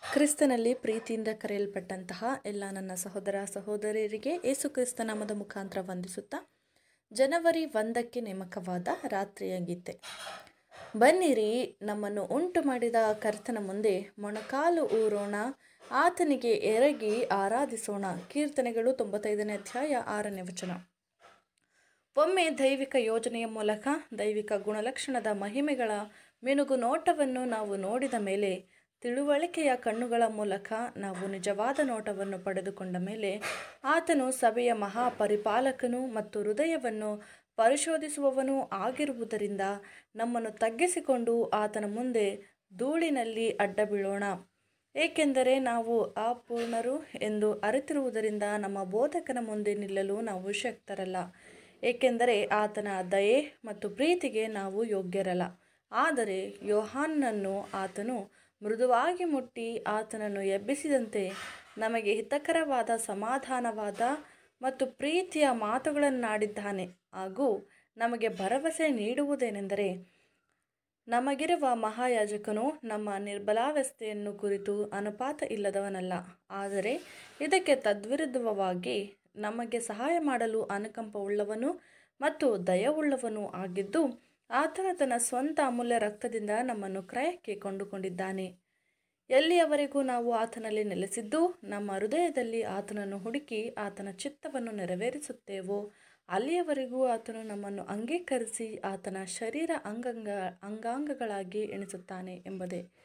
ಕ್ರಿಸ್ತನಲ್ಲಿ ಪ್ರೀತಿಯಿಂದ ಕರೆಯಲ್ಪಟ್ಟಂತಹ ಎಲ್ಲ ನನ್ನ ಸಹೋದರ ಸಹೋದರಿಯರಿಗೆ ಯೇಸು ಕ್ರಿಸ್ತ ನಾಮದ ಮುಖಾಂತರ ವಂದಿಸುತ್ತಾ ಜನವರಿ ಒಂದಕ್ಕೆ ನೇಮಕವಾದ ರಾತ್ರಿಯ ಗೀತೆ ಬನ್ನಿರಿ ನಮ್ಮನ್ನು ಉಂಟು ಮಾಡಿದ ಕರ್ತನ ಮುಂದೆ ಮೊಣಕಾಲು ಊರೋಣ ಆತನಿಗೆ ಎರಗಿ ಆರಾಧಿಸೋಣ ಕೀರ್ತನೆಗಳು ತೊಂಬತ್ತೈದನೇ ಅಧ್ಯಾಯ ಆರನೇ ವಚನ ಒಮ್ಮೆ ದೈವಿಕ ಯೋಜನೆಯ ಮೂಲಕ ದೈವಿಕ ಗುಣಲಕ್ಷಣದ ಮಹಿಮೆಗಳ ಮಿನುಗು ನೋಟವನ್ನು ನಾವು ನೋಡಿದ ಮೇಲೆ ತಿಳುವಳಿಕೆಯ ಕಣ್ಣುಗಳ ಮೂಲಕ ನಾವು ನಿಜವಾದ ನೋಟವನ್ನು ಪಡೆದುಕೊಂಡ ಮೇಲೆ ಆತನು ಸಭೆಯ ಮಹಾಪರಿಪಾಲಕನು ಮತ್ತು ಹೃದಯವನ್ನು ಪರಿಶೋಧಿಸುವವನೂ ಆಗಿರುವುದರಿಂದ ನಮ್ಮನ್ನು ತಗ್ಗಿಸಿಕೊಂಡು ಆತನ ಮುಂದೆ ಧೂಳಿನಲ್ಲಿ ಅಡ್ಡ ಬೀಳೋಣ ಏಕೆಂದರೆ ನಾವು ಅಪೂರ್ಣರು ಎಂದು ಅರಿತಿರುವುದರಿಂದ ನಮ್ಮ ಬೋಧಕನ ಮುಂದೆ ನಿಲ್ಲಲು ನಾವು ಶಕ್ತರಲ್ಲ ಏಕೆಂದರೆ ಆತನ ದಯೆ ಮತ್ತು ಪ್ರೀತಿಗೆ ನಾವು ಯೋಗ್ಯರಲ್ಲ ಆದರೆ ಯೋಹಾನನ್ನು ಆತನು ಮೃದುವಾಗಿ ಮುಟ್ಟಿ ಆತನನ್ನು ಎಬ್ಬಿಸಿದಂತೆ ನಮಗೆ ಹಿತಕರವಾದ ಸಮಾಧಾನವಾದ ಮತ್ತು ಪ್ರೀತಿಯ ಮಾತುಗಳನ್ನಾಡಿದ್ದಾನೆ ಹಾಗೂ ನಮಗೆ ಭರವಸೆ ನೀಡುವುದೇನೆಂದರೆ ನಮಗಿರುವ ಮಹಾಯಾಜಕನು ನಮ್ಮ ನಿರ್ಬಲಾವಸ್ಥೆಯನ್ನು ಕುರಿತು ಅನುಪಾತ ಇಲ್ಲದವನಲ್ಲ ಆದರೆ ಇದಕ್ಕೆ ತದ್ವಿರುದ್ಧವಾಗಿ ನಮಗೆ ಸಹಾಯ ಮಾಡಲು ಅನುಕಂಪವುಳ್ಳವನು ಮತ್ತು ದಯವುಳ್ಳವನು ಆಗಿದ್ದು ಆತನು ತನ್ನ ಸ್ವಂತ ಅಮೂಲ್ಯ ರಕ್ತದಿಂದ ನಮ್ಮನ್ನು ಕ್ರಯಕ್ಕೆ ಕೊಂಡುಕೊಂಡಿದ್ದಾನೆ ಎಲ್ಲಿಯವರೆಗೂ ನಾವು ಆತನಲ್ಲಿ ನೆಲೆಸಿದ್ದು ನಮ್ಮ ಹೃದಯದಲ್ಲಿ ಆತನನ್ನು ಹುಡುಕಿ ಆತನ ಚಿತ್ತವನ್ನು ನೆರವೇರಿಸುತ್ತೇವೋ ಅಲ್ಲಿಯವರೆಗೂ ಆತನು ನಮ್ಮನ್ನು ಅಂಗೀಕರಿಸಿ ಆತನ ಶರೀರ ಅಂಗಂಗ ಅಂಗಾಂಗಗಳಾಗಿ ಎಣಿಸುತ್ತಾನೆ ಎಂಬುದೇ